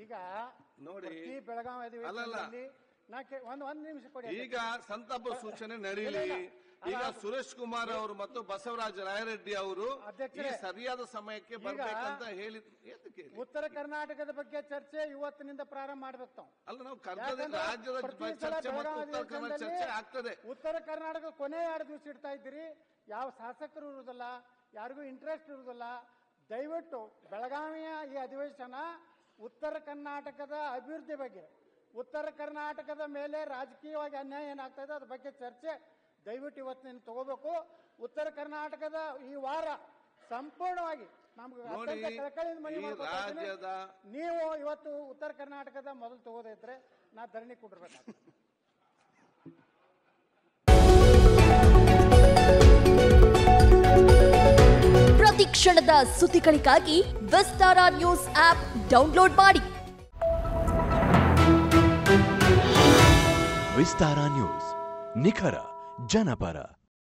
ಈಗ ನೋಡಿ, ಪ್ರತಿ ಬೆಳಗಾವಿ ಅಧಿವೇಶನದಲ್ಲಿ ನಾ ಕೇ- ಒಂದ್ ಒಂದ್ ನಿಮಿಷ ಕೊಡಿ ಈಗ ಸಂತಾಪ ಸೂಚನೆ ನಡೀಲಿ ಇಲ್ಲ, ಇಲ್ಲ. ಈಗ ಅಲ್ಲ, ಅದು- ಸುರೇಶ್ ಕುಮಾರ್ ಅವರು ಮತ್ತು ಬಸವರಾಜ ರಾಯರೆಡ್ಡಿ ಅವರು ಈ ಅಧ್ಯಕ್ಷರೇ, ಸರಿಯಾದ ಸಮಯಕ್ಕೆ ಬರ್ಬೇಕಂತ ಹೇಳಿ ಏತಕ್ಕೆ ಹೇಳಿ? ಉತ್ತರ ಕರ್ನಾಟಕದ ಬಗ್ಗೆ ಚರ್ಚೆ ಇವತ್ತಿನಿಂದ ಪ್ರಾರಂಭ ಮಾಡ್ಬೇಕು ತಾವು ಅಲ್ಲ ನಾವು ಕರ್ನಾಟಕ ಯಾಕಂದ್ರೆ ರಾಜ್ಯದ ಪ್ರತಿ ಸಲ ಚರ್ಚೆ ಮತ್ತು ಬೆಳಗಾವಿ ಉತ್ತರ ಕನ್ನಡ ಚರ್ಚೆ ಅಧಿವೇಶನದಲ್ಲಿ ಆಗ್ತದೆ ಉತ್ತರ ಕರ್ನಾಟಕ ಕೊನೆ ಎರಡು ದಿವಸ ಇಡ್ತಾ ಇದ್ದೀರಿ ಯಾವ ಶಾಸಕರು ಇರುವುದಿಲ್ಲ ಯಾರಿಗೂ ಇಂಟ್ರೆಸ್ಟ್ ಇರುವುದಿಲ್ಲ ದಯವಿಟ್ಟು ಬೆಳಗಾವಿಯ ಈ ಅಧಿವೇಶನ ಉತ್ತರ ಕರ್ನಾಟಕದ ಅಭಿವೃದ್ಧಿ ಬಗ್ಗೆ ಉತ್ತರ ಕರ್ನಾಟಕದ ಮೇಲೆ ರಾಜಕೀಯವಾಗಿ ಅನ್ಯಾಯ ಏನಾಗ್ತಾ ಇದೆ ಅದ್ರ ಬಗ್ಗೆ ಚರ್ಚೆ ದಯವಿಟ್ಟು ಇವತ್ತಿನ ತಗೋಬೇಕು ಉತ್ತರ ಕರ್ನಾಟಕದ ಈ ವಾರ ಸಂಪೂರ್ಣವಾಗಿ ನಮ್ಗೆ ನೋಡಿ, ಅತ್ಯಂತ ಕಳಕಳಿಯಿಂದ ಮನವಿ ಈ ಮಾಡ್ಕೊತಾ ಇದ್ದೀನಿ. ರಾಜ್ಯದ ನೀವು ಇವತ್ತು ಉತ್ತರ ಕರ್ನಾಟಕದ ಮೊದಲು ತಗೋದಿದ್ರೆ ನಾ ಧರಣಿ ಕೊಟ್ಟಿರ್ಬೇಕಾಗ್ತದೆ ಪ್ರತಿ ಕ್ಷಣದ ಸುದ್ದಿಗಳಿಗಾಗಿ ವಿಸ್ತಾರ ನ್ಯೂಸ್ ಆಪ್ ಡೌನ್ಲೋಡ್ ಮಾಡಿ ವಿಸ್ತಾರ ನ್ಯೂಸ್ ನಿಖರ ಜನಪರ